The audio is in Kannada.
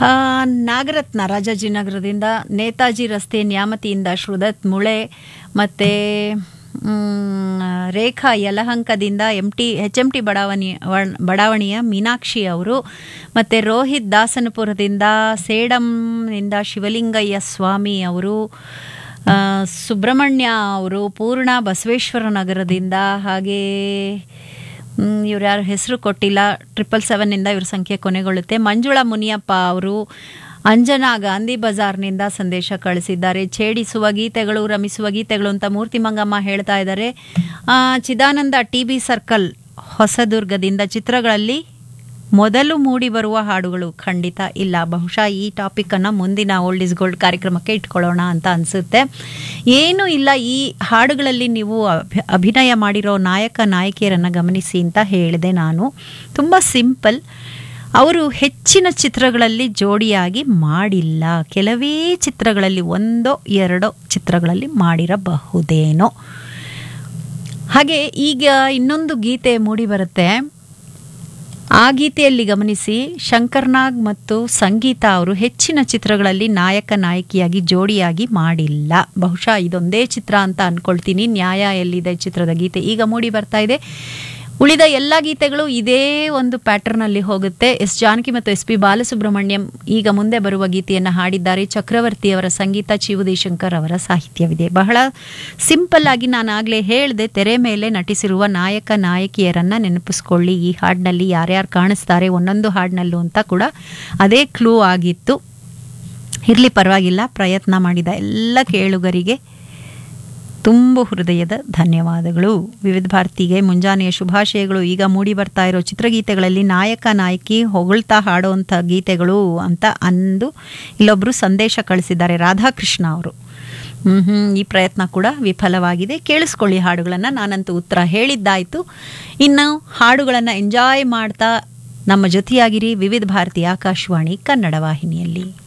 ಆ, ನಾಗರತ್ನ ರಾಜಾಜಿನಗರದಿಂದ ನೇತಾಜಿ ರಸ್ತೆ ನ್ಯಾಮತಿಯಿಂದ ಶ್ರುದತ್ ಮುಳೆ ಮತ್ತು ರೇಖಾ ಯಲಹಂಕದಿಂದ M T H M T ಬಡಾವಣೆ ವಣ್- ಬಡಾವಣೆಯ ಮೀನಾಕ್ಷಿ ಅವರು ಮತ್ತು ರೋಹಿತ್ ದಾಸನಪುರದಿಂದ ಸೇಡಂನಿಂದ ಶಿವಲಿಂಗಯ್ಯ ಸ್ವಾಮಿ ಅವರು ಆ, ಸುಬ್ರಹ್ಮಣ್ಯ ಅವರು ಪೂರ್ಣ ಬಸವೇಶ್ವರ ನಗರದಿಂದ ಹಾಗೇ ಇವ್ರು ಯಾರು ಹೆಸರು ಕೊಟ್ಟಿಲ್ಲ ಟ್ರಿಪಲ್ ಸೆವೆನ್ನಿಂದ ಇವ್ರ ಸಂಖ್ಯೆ ಕೊನೆಗೊಳ್ಳುತ್ತೆ ಮಂಜುಳಾ ಮುನಿಯಪ್ಪ ಅವರು ಅಂಜನಾ ಗಾಂಧಿ ಬಜಾರ್ನಿಂದ ಸಂದೇಶ ಕಳಿಸಿದ್ದಾರೆ ಛೇಡಿಸುವ ಗೀತೆಗಳು ರಮಿಸುವ ಗೀತೆಗಳು ಅಂತ ಮೂರ್ತಿ ಮಂಗಮ್ಮ ಹೇಳ್ತಾ ಇದ್ದಾರೆ ಆ, ಚಿದಾನಂದ ಟಿ ಬಿ ಸರ್ಕಲ್ ಹೊಸದುರ್ಗದಿಂದ ಚಿತ್ರಗಳಲ್ಲಿ ಮೊದಲು ಮೂಡಿ ಬರುವ ಹಾಡುಗಳು ಖಂಡಿತ ಇಲ್ಲ ಬಹುಶಃ ಈ ಟಾಪಿಕನ್ನು ಮುಂದಿನ ಓಲ್ಡ್ ಇಸ್ ಗೋಲ್ಡ್ ಕಾರ್ಯಕ್ರಮಕ್ಕೆ ಇಟ್ಕೊಳ್ಳೋಣ ಅಂತ ಅನಿಸುತ್ತೆ ಏನೂ ಇಲ್ಲ ಈ ಹಾಡುಗಳಲ್ಲಿ ನೀವು ಅಭಿ- ಅಭಿನಯ ಮಾಡಿರೋ ನಾಯಕ ನಾಯಕಿಯರನ್ನು ಗಮನಿಸಿ ಅಂತ ಹೇಳಿದೆ ನಾನು ತುಂಬ ಸಿಂಪಲ್ ಅವರು ಹೆಚ್ಚಿನ ಚಿತ್ರಗಳಲ್ಲಿ ಜೋಡಿಯಾಗಿ ಮಾಡಿಲ್ಲ ಕೆಲವೇ ಚಿತ್ರಗಳಲ್ಲಿ ಒಂದೋ ಎರಡೋ ಚಿತ್ರಗಳಲ್ಲಿ ಮಾಡಿರಬಹುದೇನೋ ಹಾಗೆ ಈಗ ಇನ್ನೊಂದು ಗೀತೆ ಮೂಡಿ ಬರುತ್ತೆ ಆ ಗೀತೆಯಲ್ಲಿ ಗಮನಿಸಿ ಶಂಕರ್ನಾಗ್ ಮತ್ತು ಸಂಗೀತ ಅವರು ಹೆಚ್ಚಿನ ಚಿತ್ರಗಳಲ್ಲಿ ನಾಯಕ ನಾಯಕಿಯಾಗಿ ಜೋಡಿಯಾಗಿ ಮಾಡಿಲ್ಲ ಬಹುಶಃ ಇದೊಂದೇ ಚಿತ್ರ ಅಂತ ಅನ್ಕೊಳ್ತೀನಿ ನ್ಯಾಯ ಎಲ್ಲಿದೆ ಚಿತ್ರದ ಗೀತೆ ಈಗ ಮೂಡಿ ಬರ್ತಾ ಇದೆ ಉಳಿದ ಎಲ್ಲ ಗೀತೆಗಳು ಇದೇ ಒಂದು ಪ್ಯಾಟರ್ನಲ್ಲಿ ಹೋಗುತ್ತೆ ಎಸ್ ಜಾನಕಿ ಮತ್ತು ಎಸ್ ಪಿ ಬಾಲಸುಬ್ರಹ್ಮಣ್ಯಂ ಈಗ ಮುಂದೆ ಬರುವ ಗೀತೆಯನ್ನು ಹಾಡಿದ್ದಾರೆ ಚಕ್ರವರ್ತಿಯವರ ಸಂಗೀತ ಚಿವುದಿ ಶಂಕರ್ ಅವರ ಸಾಹಿತ್ಯವಿದೆ ಬಹಳ ಸಿಂಪಲ್ ಆಗಿ ನಾನು ಆಗಲೇ ಹೇಳಿದೆ ತೆರೆ ಮೇಲೆ ನಟಿಸಿರುವ ನಾಯಕ ನಾಯಕಿಯರನ್ನ ನೆನಪಿಸ್ಕೊಳ್ಳಿ ಈ ಹಾಡಿನಲ್ಲಿ ಯಾರ್ಯಾರು ಕಾಣಿಸ್ತಾರೆ ಒಂದೊಂದು ಹಾಡಿನಲ್ಲೂ ಅಂತ ಕೂಡ ಅದೇ ಕ್ಲೂ ಆಗಿತ್ತು ಇರಲಿ ಪರವಾಗಿಲ್ಲ ಪ್ರಯತ್ನ ಮಾಡಿದ ಎಲ್ಲ ಕೇಳುಗರಿಗೆ ತುಂಬು ಹೃದಯದ ಧನ್ಯವಾದಗಳು ವಿವಿಧ ಭಾರತಿಗೆ ಮುಂಜಾನೆಯ ಶುಭಾಶಯಗಳು ಈಗ ಮೂಡಿ ಬರ್ತಾ ಇರೋ ಚಿತ್ರಗೀತೆಗಳಲ್ಲಿ ನಾಯಕ ನಾಯಕಿ ಹೊಗಳ್ತಾ ಹಾಡುವಂಥ ಗೀತೆಗಳು ಅಂತ ಅಂದು ಇಲ್ಲೊಬ್ಬರು ಸಂದೇಶ ಕಳಿಸಿದ್ದಾರೆ ರಾಧಾಕೃಷ್ಣ ಅವರು ಹ್ಮ್ ಹ್ಮ್ ಈ ಪ್ರಯತ್ನ ಕೂಡ ವಿಫಲವಾಗಿದೆ ಕೇಳಿಸ್ಕೊಳ್ಳಿ ಹಾಡುಗಳನ್ನು ನಾನಂತೂ ಉತ್ತರ ಹೇಳಿದ್ದಾಯಿತು ಇನ್ನು ಹಾಡುಗಳನ್ನು ಎಂಜಾಯ್ ಮಾಡ್ತಾ ನಮ್ಮ ಜೊತೆಯಾಗಿರಿ ವಿವಿಧ ಭಾರತಿ ಆಕಾಶವಾಣಿ ಕನ್ನಡ ವಾಹಿನಿಯಲ್ಲಿ